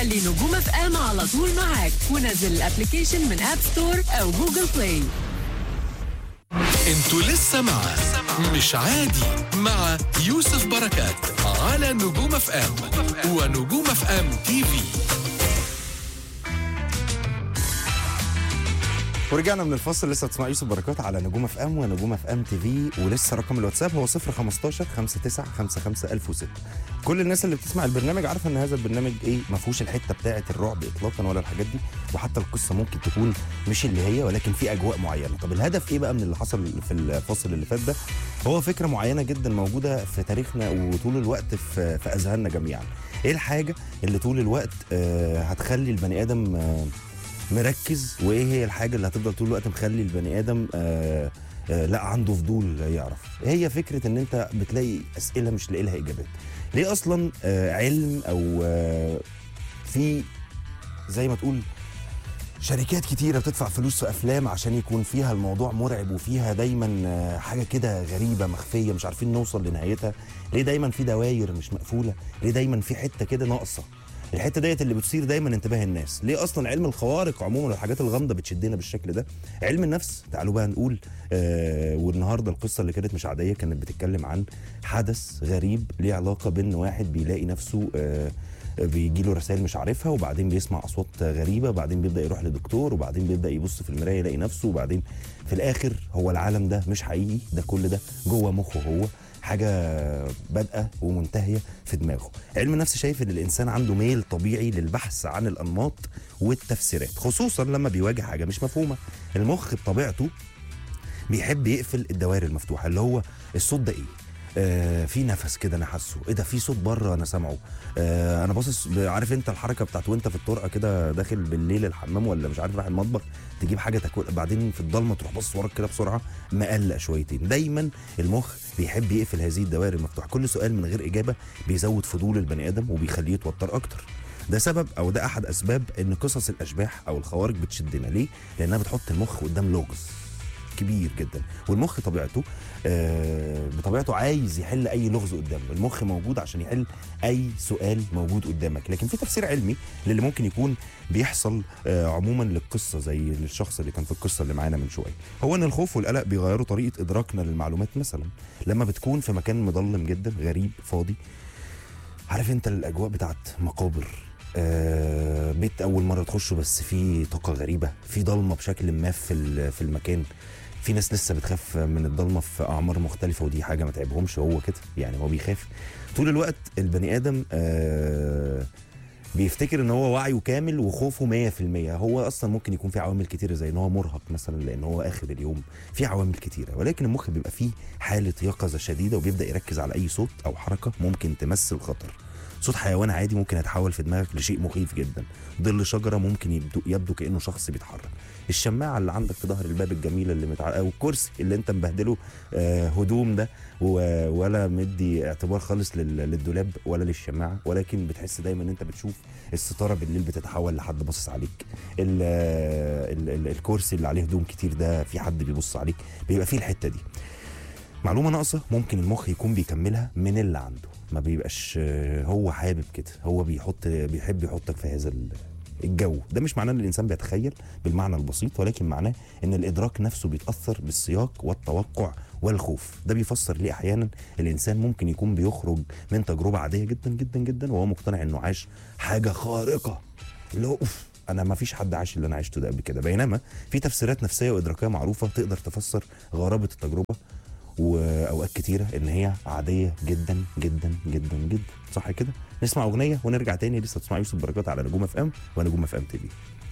خلي نجوم اف ام على طول معاك ونزل الابلكيشن من اب ستور او جوجل بلاي انتوا لسه مع مش عادي مع يوسف بركات على نجوم اف ام ونجوم اف ام تي في ورجعنا من الفاصل لسه بتسمع يوسف بركات على نجوم اف ام ونجوم اف ام تي في ولسه رقم الواتساب هو 015 59 55 1006 كل الناس اللي بتسمع البرنامج عارفه ان هذا البرنامج ايه ما فيهوش الحته بتاعه الرعب اطلاقا ولا الحاجات دي وحتى القصه ممكن تكون مش اللي هي ولكن في اجواء معينه طب الهدف ايه بقى من اللي حصل في الفاصل اللي فات ده هو فكره معينه جدا موجوده في تاريخنا وطول الوقت في, في اذهاننا جميعا ايه الحاجه اللي طول الوقت آه هتخلي البني ادم آه مركز وايه هي الحاجه اللي هتفضل طول الوقت مخلي البني ادم آه آه لا عنده فضول يعرف هي فكره ان انت بتلاقي اسئله مش لاقي لها اجابات ليه اصلا آه علم او آه في زي ما تقول شركات كتيره بتدفع فلوس في افلام عشان يكون فيها الموضوع مرعب وفيها دايما آه، حاجه كده غريبه مخفيه مش عارفين نوصل لنهايتها ليه دايما في دواير مش مقفوله ليه دايما في حته كده ناقصه الحته ديت اللي بتثير دايما انتباه الناس ليه اصلا علم الخوارق عموما والحاجات الغامضه بتشدنا بالشكل ده علم النفس تعالوا بقى نقول آه والنهارده القصه اللي كانت مش عاديه كانت بتتكلم عن حدث غريب ليه علاقه بان واحد بيلاقي نفسه آه بيجي له رسائل مش عارفها وبعدين بيسمع اصوات غريبه وبعدين بيبدا يروح لدكتور وبعدين بيبدا يبص في المرايه يلاقي نفسه وبعدين في الاخر هو العالم ده مش حقيقي ده كل ده جوه مخه هو حاجه بادئه ومنتهيه في دماغه علم النفس شايف ان الانسان عنده ميل طبيعي للبحث عن الانماط والتفسيرات خصوصا لما بيواجه حاجه مش مفهومه المخ بطبيعته بيحب يقفل الدوائر المفتوحه اللي هو الصوت ده ايه آه في نفس كده انا حاسه ايه ده في صوت بره انا سامعه آه انا باصص ب- عارف انت الحركه بتاعت وانت في الطرقه كده داخل بالليل الحمام ولا مش عارف رايح المطبخ تجيب حاجه تاكل بعدين في الضلمه تروح باصص وراك كده بسرعه مقلق شويتين دايما المخ بيحب يقفل هذه الدوائر المفتوحه كل سؤال من غير اجابه بيزود فضول البني ادم وبيخليه يتوتر اكتر ده سبب او ده احد اسباب ان قصص الاشباح او الخوارق بتشدنا ليه لانها بتحط المخ قدام لغز كبير جدا والمخ طبيعته آه بطبيعته عايز يحل اي لغز قدامه المخ موجود عشان يحل اي سؤال موجود قدامك لكن في تفسير علمي للي ممكن يكون بيحصل آه عموما للقصه زي الشخص اللي كان في القصه اللي معانا من شويه هو ان الخوف والقلق بيغيروا طريقه ادراكنا للمعلومات مثلا لما بتكون في مكان مظلم جدا غريب فاضي عارف انت الاجواء بتاعت مقابر آه بيت اول مره تخشه بس في طاقه غريبه في ضلمه بشكل ما في ال- في المكان في ناس لسه بتخاف من الضلمه في اعمار مختلفه ودي حاجه ما تعبهمش هو كده يعني هو بيخاف طول الوقت البني ادم آه بيفتكر ان هو وعيه كامل وخوفه 100% هو اصلا ممكن يكون في عوامل كتيره زي ان هو مرهق مثلا لان هو اخر اليوم في عوامل كتيره ولكن المخ بيبقى فيه حاله يقظه شديده وبيبدا يركز على اي صوت او حركه ممكن تمثل خطر صوت حيوان عادي ممكن يتحول في دماغك لشيء مخيف جدا ظل شجره ممكن يبدو, يبدو كانه شخص بيتحرك الشماعه اللي عندك في ظهر الباب الجميله اللي متع... او الكرسي اللي انت مبهدله آه هدوم ده و... ولا مدي اعتبار خالص لل... للدولاب ولا للشماعه ولكن بتحس دايما ان انت بتشوف الستاره بالليل بتتحول لحد باصص عليك ال... ال... ال... الكرسي اللي عليه هدوم كتير ده في حد بيبص عليك بيبقى فيه الحته دي معلومه ناقصه ممكن المخ يكون بيكملها من اللي عنده ما بيبقاش آه، هو حابب كده هو بيحط بيحب يحطك في هذا ال- الجو ده مش معناه ان الانسان بيتخيل بالمعنى البسيط ولكن معناه ان الادراك نفسه بيتاثر بالسياق والتوقع والخوف ده بيفسر ليه احيانا الانسان ممكن يكون بيخرج من تجربه عاديه جدا جدا جدا وهو مقتنع انه عاش حاجه خارقه اللي هو اوف انا ما فيش حد عاش اللي انا عشته ده قبل كده بينما في تفسيرات نفسيه وادراكيه معروفه تقدر تفسر غرابه التجربه واوقات كتيره ان هي عاديه جدا جدا جدا جدا صح كده نسمع اغنيه ونرجع تاني لسه تسمع يوسف بركات على نجوم اف ام ونجوم اف ام تي في